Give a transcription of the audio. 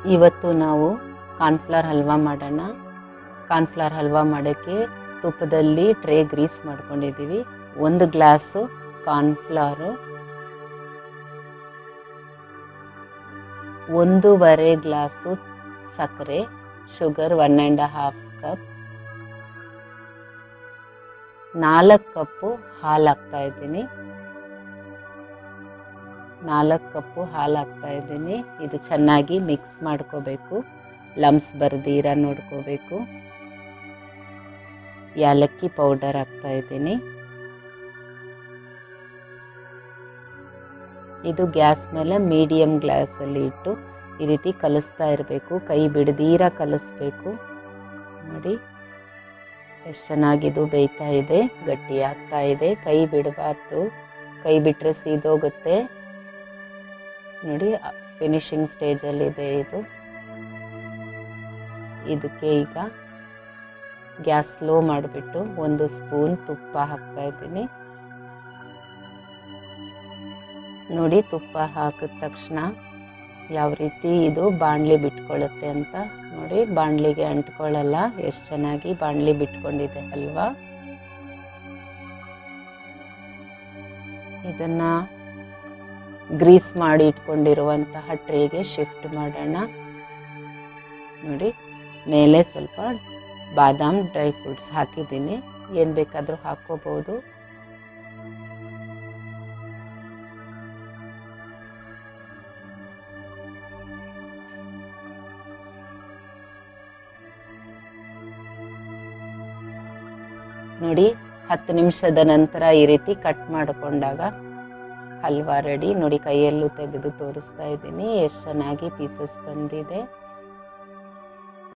ಇವತ್ತು ನಾವು ಕಾರ್ನ್ಫ್ಲವರ್ ಹಲ್ವಾ ಮಾಡೋಣ ಕಾರ್ನ್ಫ್ಲವರ್ ಹಲ್ವಾ ಮಾಡೋಕ್ಕೆ ತುಪ್ಪದಲ್ಲಿ ಟ್ರೇ ಗ್ರೀಸ್ ಮಾಡ್ಕೊಂಡಿದ್ದೀವಿ ಒಂದು ಗ್ಲಾಸು ಕಾರ್ನ್ಫ್ಲವರು ಒಂದೂವರೆ ಗ್ಲಾಸು ಸಕ್ಕರೆ sugar one and half cup ನಾಲ್ಕು ಕಪ್ಪು ಹಾಲು ಹಾಕ್ತಾ ಇದ್ದೀನಿ ನಾಲ್ಕು ಕಪ್ಪು ಹಾಲು ಹಾಕ್ತಾ ಇದ್ದೀನಿ ಇದು ಚೆನ್ನಾಗಿ ಮಿಕ್ಸ್ ಮಾಡ್ಕೋಬೇಕು ಲಮ್ಸ್ ಬರ್ದೀರ ನೋಡ್ಕೋಬೇಕು ಯಾಲಕ್ಕಿ ಪೌಡರ್ ಹಾಕ್ತಾ ಇದ್ದೀನಿ ಇದು ಗ್ಯಾಸ್ ಮೇಲೆ ಮೀಡಿಯಮ್ ಗ್ಲಾಸಲ್ಲಿ ಇಟ್ಟು ಈ ರೀತಿ ಕಲಿಸ್ತಾ ಇರಬೇಕು ಕೈ ಬಿಡದೀರ ಕಲಿಸ್ಬೇಕು ನೋಡಿ ಎಷ್ಟು ಚೆನ್ನಾಗಿದು ಬೇಯ್ತಾ ಇದೆ ಗಟ್ಟಿ ಆಗ್ತಾ ಇದೆ ಕೈ ಬಿಡಬಾರ್ದು ಕೈ ಬಿಟ್ಟರೆ ಸೀದೋಗುತ್ತೆ ನೋಡಿ ಫಿನಿಶಿಂಗ್ ಸ್ಟೇಜಲ್ಲಿದೆ ಇದು ಇದಕ್ಕೆ ಈಗ ಗ್ಯಾಸ್ ಸ್ಲೋ ಮಾಡಿಬಿಟ್ಟು ಒಂದು ಸ್ಪೂನ್ ತುಪ್ಪ ಹಾಕ್ತಾ ಇದ್ದೀನಿ ನೋಡಿ ತುಪ್ಪ ಹಾಕಿದ ತಕ್ಷಣ ಯಾವ ರೀತಿ ಇದು ಬಾಣಲಿ ಬಿಟ್ಕೊಳ್ಳುತ್ತೆ ಅಂತ ನೋಡಿ ಬಾಣಲಿಗೆ ಅಂಟ್ಕೊಳ್ಳಲ್ಲ ಎಷ್ಟು ಚೆನ್ನಾಗಿ ಬಾಣಲಿ ಬಿಟ್ಕೊಂಡಿದೆ ಅಲ್ವಾ ಇದನ್ನ ಗ್ರೀಸ್ ಮಾಡಿ ಇಟ್ಕೊಂಡಿರುವಂತಹ ಟ್ರೇಗೆ ಶಿಫ್ಟ್ ಮಾಡೋಣ ನೋಡಿ ಮೇಲೆ ಸ್ವಲ್ಪ ಬಾದಾಮ್ ಡ್ರೈ ಫ್ರೂಟ್ಸ್ ಹಾಕಿದ್ದೀನಿ ಏನು ಬೇಕಾದರೂ ಹಾಕ್ಕೋಬೋದು ನೋಡಿ ಹತ್ತು ನಿಮಿಷದ ನಂತರ ಈ ರೀತಿ ಕಟ್ ಮಾಡಿಕೊಂಡಾಗ ಹಲ್ವಾ ರೆಡಿ ನೋಡಿ ಕೈಯಲ್ಲೂ ತೆಗೆದು ತೋರಿಸ್ತಾ ಇದ್ದೀನಿ ಎಷ್ಟು ಚೆನ್ನಾಗಿ ಪೀಸಸ್ ಬಂದಿದೆ